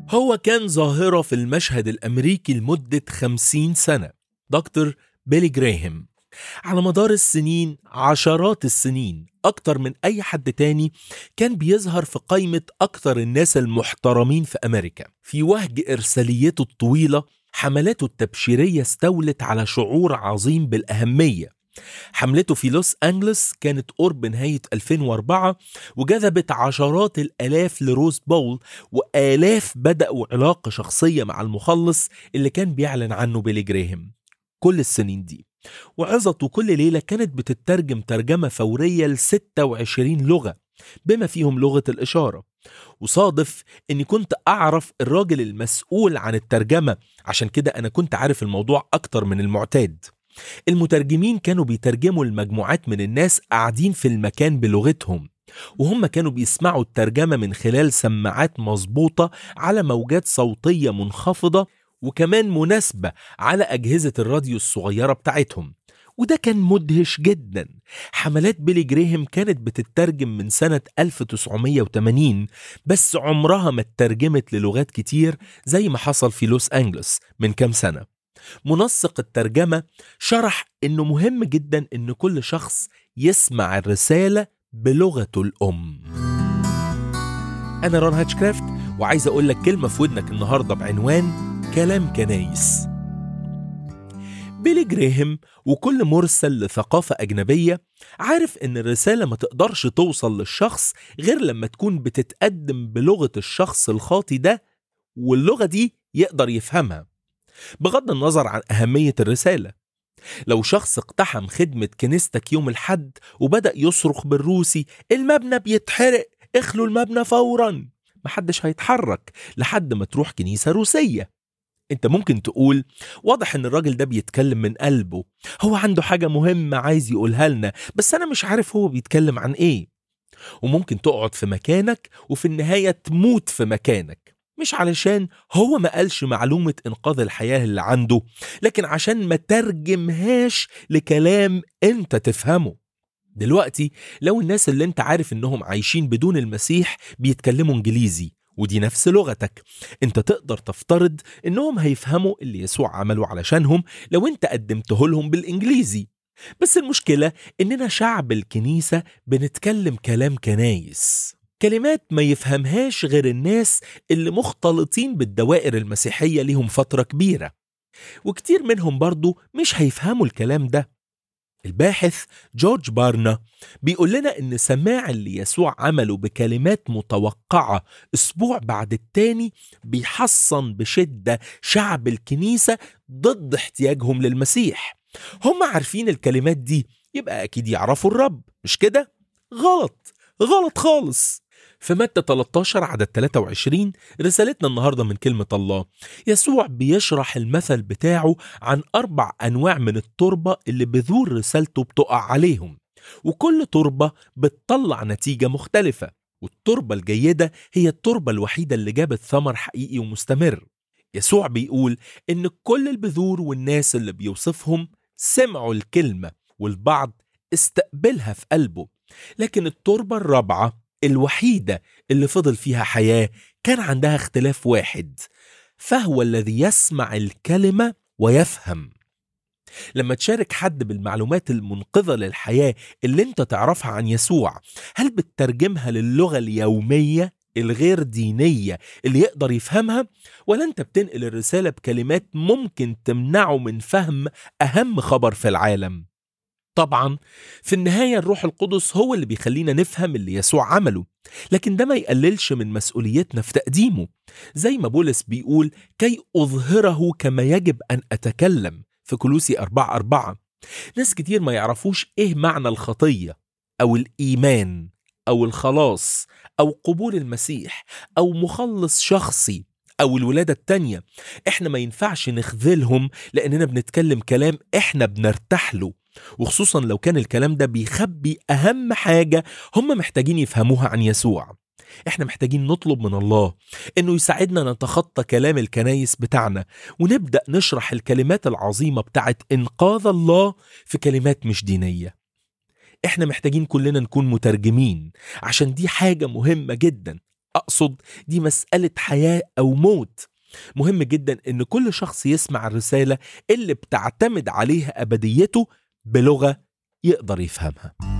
هو كان ظاهرة في المشهد الأمريكي لمدة خمسين سنة دكتور بيلي جراهام على مدار السنين عشرات السنين أكتر من أي حد تاني كان بيظهر في قائمة أكتر الناس المحترمين في أمريكا في وهج إرساليته الطويلة حملاته التبشيرية استولت على شعور عظيم بالأهمية حملته في لوس أنجلوس كانت قرب نهاية 2004 وجذبت عشرات الآلاف لروز بول وآلاف بدأوا علاقة شخصية مع المخلص اللي كان بيعلن عنه بيلي جراهام كل السنين دي وعظته كل ليلة كانت بتترجم ترجمة فورية ل 26 لغة بما فيهم لغة الإشارة وصادف اني كنت اعرف الراجل المسؤول عن الترجمة عشان كده انا كنت عارف الموضوع اكتر من المعتاد المترجمين كانوا بيترجموا المجموعات من الناس قاعدين في المكان بلغتهم وهم كانوا بيسمعوا الترجمة من خلال سماعات مظبوطة على موجات صوتية منخفضة وكمان مناسبة على أجهزة الراديو الصغيرة بتاعتهم وده كان مدهش جدا حملات بيلي جريهم كانت بتترجم من سنة 1980 بس عمرها ما اترجمت للغات كتير زي ما حصل في لوس أنجلوس من كام سنة منسق الترجمة شرح انه مهم جدا ان كل شخص يسمع الرسالة بلغته الأم أنا رون هاتشكرافت وعايز أقول لك كلمة في ودنك النهاردة بعنوان كلام كنايس بيلي جراهام وكل مرسل لثقافة أجنبية عارف إن الرسالة ما تقدرش توصل للشخص غير لما تكون بتتقدم بلغة الشخص الخاطي ده واللغة دي يقدر يفهمها بغض النظر عن أهمية الرسالة لو شخص اقتحم خدمة كنيستك يوم الحد وبدأ يصرخ بالروسي المبنى بيتحرق اخلوا المبنى فورا محدش هيتحرك لحد ما تروح كنيسة روسية انت ممكن تقول واضح ان الراجل ده بيتكلم من قلبه هو عنده حاجة مهمة عايز يقولها لنا بس انا مش عارف هو بيتكلم عن ايه وممكن تقعد في مكانك وفي النهاية تموت في مكانك مش علشان هو ما قالش معلومة إنقاذ الحياة اللي عنده لكن عشان ما ترجمهاش لكلام أنت تفهمه دلوقتي لو الناس اللي انت عارف انهم عايشين بدون المسيح بيتكلموا انجليزي ودي نفس لغتك انت تقدر تفترض انهم هيفهموا اللي يسوع عمله علشانهم لو انت قدمته لهم بالانجليزي بس المشكلة اننا شعب الكنيسة بنتكلم كلام كنايس كلمات ما يفهمهاش غير الناس اللي مختلطين بالدوائر المسيحية ليهم فترة كبيرة وكتير منهم برضو مش هيفهموا الكلام ده الباحث جورج بارنا بيقول لنا ان سماع اللي يسوع عمله بكلمات متوقعة اسبوع بعد التاني بيحصن بشدة شعب الكنيسة ضد احتياجهم للمسيح هم عارفين الكلمات دي يبقى اكيد يعرفوا الرب مش كده؟ غلط غلط خالص في متى 13 عدد 23 رسالتنا النهارده من كلمة الله يسوع بيشرح المثل بتاعه عن أربع أنواع من التربة اللي بذور رسالته بتقع عليهم وكل تربة بتطلع نتيجة مختلفة والتربة الجيدة هي التربة الوحيدة اللي جابت ثمر حقيقي ومستمر يسوع بيقول إن كل البذور والناس اللي بيوصفهم سمعوا الكلمة والبعض استقبلها في قلبه لكن التربة الرابعة الوحيدة اللي فضل فيها حياة كان عندها اختلاف واحد فهو الذي يسمع الكلمة ويفهم لما تشارك حد بالمعلومات المنقذة للحياة اللي انت تعرفها عن يسوع هل بتترجمها للغة اليومية الغير دينية اللي يقدر يفهمها ولا انت بتنقل الرسالة بكلمات ممكن تمنعه من فهم أهم خبر في العالم طبعا في النهاية الروح القدس هو اللي بيخلينا نفهم اللي يسوع عمله لكن ده ما يقللش من مسؤوليتنا في تقديمه زي ما بولس بيقول كي أظهره كما يجب أن أتكلم في كلوسي أربعة أربعة ناس كتير ما يعرفوش إيه معنى الخطية أو الإيمان أو الخلاص أو قبول المسيح أو مخلص شخصي أو الولادة التانية إحنا ما ينفعش نخذلهم لأننا بنتكلم كلام إحنا بنرتاح له وخصوصا لو كان الكلام ده بيخبي أهم حاجة هم محتاجين يفهموها عن يسوع احنا محتاجين نطلب من الله انه يساعدنا نتخطى كلام الكنايس بتاعنا ونبدأ نشرح الكلمات العظيمة بتاعت انقاذ الله في كلمات مش دينية احنا محتاجين كلنا نكون مترجمين عشان دي حاجة مهمة جدا أقصد دي مسألة حياة أو موت مهم جدا إن كل شخص يسمع الرسالة اللي بتعتمد عليها أبديته بلغة يقدر يفهمها